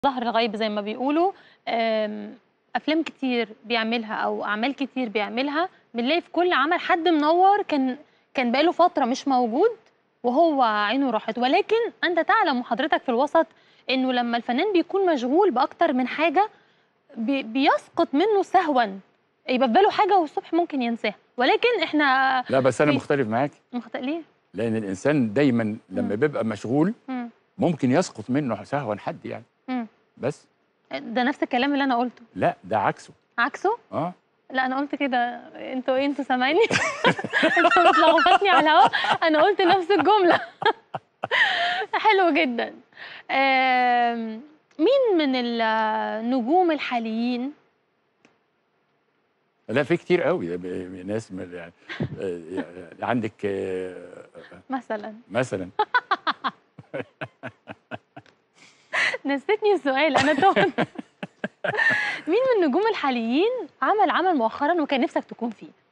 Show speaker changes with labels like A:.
A: ظهر الغيب زي ما بيقولوا آم، افلام كتير بيعملها او اعمال كتير بيعملها بنلاقي في كل عمل حد منور كان كان بقاله فتره مش موجود وهو عينه راحت ولكن انت تعلم وحضرتك في الوسط انه لما الفنان بيكون مشغول باكتر من حاجه بي بيسقط منه سهوا يبقى في باله حاجه والصبح ممكن ينساها ولكن احنا
B: لا بس انا
A: في-
B: مختلف معاك
A: مخت... ليه؟
B: لان الانسان دايما لما
A: مم.
B: بيبقى مشغول
A: مم.
B: ممكن يسقط منه سهوا حد يعني
A: مم.
B: بس
A: ده نفس الكلام اللي انا قلته
B: لا ده عكسه
A: عكسه
B: اه
A: لا انا قلت كده انتوا ايه انتوا سامعيني انتوا بتلخبطني على الهوا انا قلت نفس الجمله حلو جدا آم، مين من النجوم الحاليين
B: لا في كتير قوي ب- ب- ناس من يعني آه، يعني عندك آه،
A: مثلا
B: مثلا
A: نسيتني السؤال انا تهت مين من النجوم الحاليين عمل عمل مؤخرا وكان نفسك تكون فيه